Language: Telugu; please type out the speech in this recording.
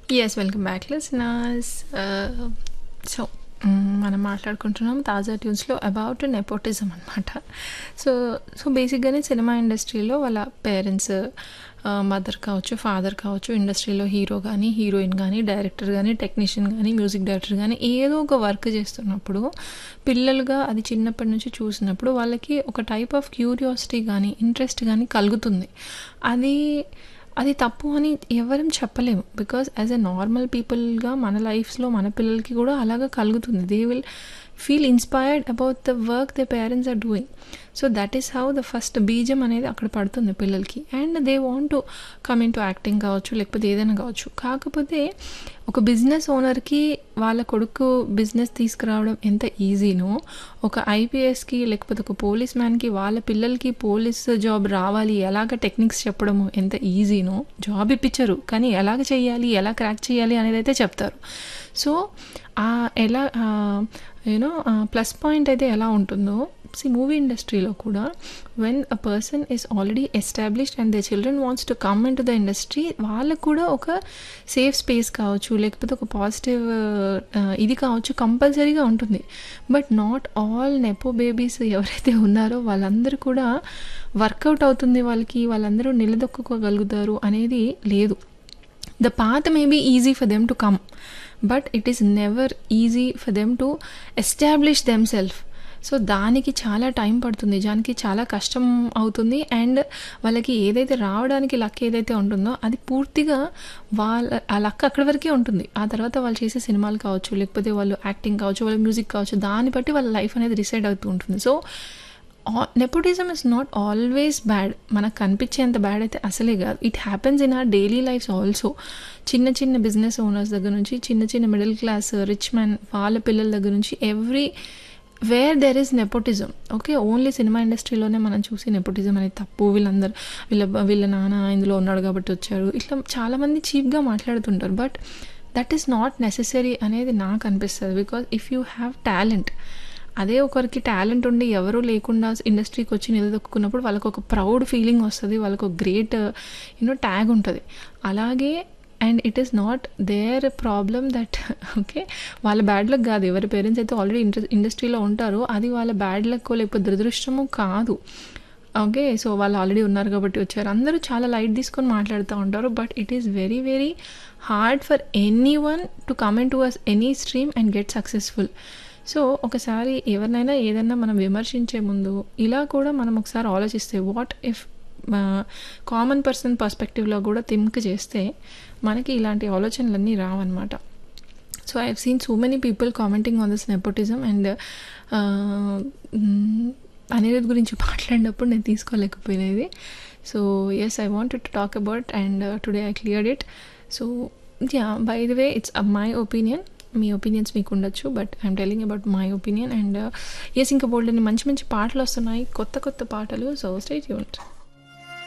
Yes. Welcome back listeners. Ah, so, hmm, మనం మాట్లాడుకుంటున్నాం తాజా ట్యూన్స్‌లో అబౌట్ నెపోటిజం అనమాట. సో, సో బేసిక్‌గానే సినిమా ఇండస్ట్రీలో వాళ్ళ పేరెంట్స్ ఆహ్, మదర్ కావచ్చు, ఫాదర్ కావచ్చు, ఇండస్ట్రీలో హీరో గానీ, హీరోయిన్ గానీ, డైరెక్టర్ గానీ, టెక్నీషియన్ గానీ, మ్యూజిక్ డైరెక్టర్ గానీ ఏదో ఒక వర్క్ చేస్తున్నప్పుడు పిల్లలుగా అది చిన్నప్పటి నుంచి చూసినప్పుడు వాళ్ళకి ఒక టైప్ ఆఫ్ క్యూరియాసిటీ గానీ, ఇంట్రెస్ట్ గానీ కలుగుతుంది. అది అది తప్పు అని ఎవరం చెప్పలేము. బికాజ్ యాస్ ఎ నార్మల్ పీపుల్‌గా మన లైఫ్స్‌లో మన పిల్లలకి కూడా అలాగా కలుగుతుంది. They will feel inspired about the work the parents are doing. So, that is how the first బీజం అనేది అక్కడ పడుతుంది పిల్లలకి. And they want to come into acting కావచ్చు, లేకపోతే ఏదైనా కావచ్చు. కాకపోతే ఒక బిజినెస్ ఓనర్‌కి వాళ్ళ కొడుకు బిజినెస్ తీసుకురావడం ఎంత ఈజీనో, ఒక ఐపీఎస్‌కి లేకపోతే ఒక పోలీస్ మ్యాన్‌కి వాళ్ళ పిల్లలకి పోలీస్ జాబ్ రావాలి, ఎలాగ టెక్నిక్స్ చెప్పడము ఎంత ఈజీనో, జాబ్ ఇప్పించరు. కానీ ఎలాగ చేయాలి, ఎలా క్రాక్ చేయాలి అనేదైతే చెప్తారు. సో, ఆహ్, ఎలా ah, you know ah, plus point అయితే ఎలా ఉంటుందో సీ మూవీ ఇండస్ట్రీలో కూడా when a person is already established and their children wants to come into the industry వాళ్ళకు కూడా ఒక సేఫ్ స్పేస్ కావచ్చు, లేకపోతే ఒక పాజిటివ్ ఆహ్, ఇది కావచ్చు కంపల్సరీగా ఉంటుంది. But not all nepo babies ఎవరైతే ఉన్నారో వాళ్ళందరూ కూడా వర్కౌట్ అవుతుంది వాళ్ళకి, వాళ్ళందరూ నిలదొక్కుకోగలుగుతారు అనేది లేదు. The path may be easy for them to come. But it is never easy for them to establish themself. So, దానికి చాలా టైం పడుతుంది. నిజానికి చాలా కష్టం అవుతుంది. అండ్ వాళ్ళకి ఏదైతే రావడానికి లక్ ఏదైతే ఉంటుందో అది పూర్తిగా వాళ్ళ ఆ లక్ అక్కడి వరకే ఉంటుంది. ఆ తర్వాత వాళ్ళు చేసే సినిమాలు కావచ్చు, లేకపోతే వాళ్ళు యాక్టింగ్ కావచ్చు, వాళ్ళ మ్యూజిక్ కావచ్చు, దాన్ని బట్టి వాళ్ళ లైఫ్ అనేది డిసైడ్ అవుతూ ఉంటుంది. So, ah, nepotism is not always bad. మనకు కనిపించేంత బ్యాడ్ అయితే అసలే కాదు. It happens in our daily lives also. చిన్న చిన్న బిజినెస్ ఓనర్స్ దగ్గర నుంచి, చిన్న చిన్న మిడిల్ క్లాస్ రిచ్ మ్యాన్ వాళ్ళ పిల్లల దగ్గర నుంచి everywhere there is nepotism. Okay. Only సినిమా ఇండస్ట్రీలోనే మనం చూసి నెపోటిజం అనేది తప్పు. వీళ్ళందరూ వీళ్ళ వీళ్ళ నాన్న ఇందులో ఉన్నాడు కాబట్టి వచ్చాడు. ఇట్లా చాలామంది చీప్‌గా మాట్లాడుతుంటారు. But that is not necessary అనేది నాకు అనిపిస్తది. Because if you have talent అదే ఒకరికి టాలెంట్ ఉండి ఎవరు లేకుండా ఇండస్ట్రీకి వచ్చి నిలదొక్కున్నప్పుడు వాళ్ళకి ఒక ప్రౌడ్ ఫీలింగ్ వస్తది. వాళ్ళకి ఒక గ్రేట్ యూ నో ట్యాగ్ ఉంటది. అలాగే and it is not there problem that okay. వాళ్ళ బ్యాడ్ లక్ కాదు. ఎవరి పేరెంట్స్ అయితే ఆల్రెడీ ఇంట ఇండస్ట్రీలో ఉంటారో అది వాళ్ళ బ్యాడ్ లక్కో లేకపోతే దురదృష్టమో కాదు. ఓకే. సో, వాళ్ళు ఆల్రెడీ ఉన్నారు కాబట్టి వచ్చారు. అందరూ చాలా లైట్ తీసుకొని మాట్లాడుతా ఉంటారు. But it is very very hard for anyone to come into as any stream and get successful. So, ఒకసారి ఎవరినైనా ఏదన్నా మనం విమర్శించే ముందు ఇలా కూడా మనం ఒకసారి ఆలోచిస్తే what if ah, common person పర్స్పెక్టివ్‌లో కూడా థింక్ చేస్తే మనకి ఇలాంటి ఆలోచనలన్నీ రావన్నమాట. So, I have seen so many people commenting on this nepotism and ah, hmm, Anirudh గురించి మాట్లాడినప్పుడు నేను తీసుకోలేకపోయినా ఇది. So, yes I wanted to talk about and today I cleared it. So, yeah! By the way it's my opinion. మీ ఒపీనియన్స్ మీకు ఉండొచ్చు. But I am telling about my opinion and yes ఇంకా బోలెడన్ని మంచి మంచి పాటలొస్తున్నాయి. కొత్త కొత్త పాటలు. So, stay tuned.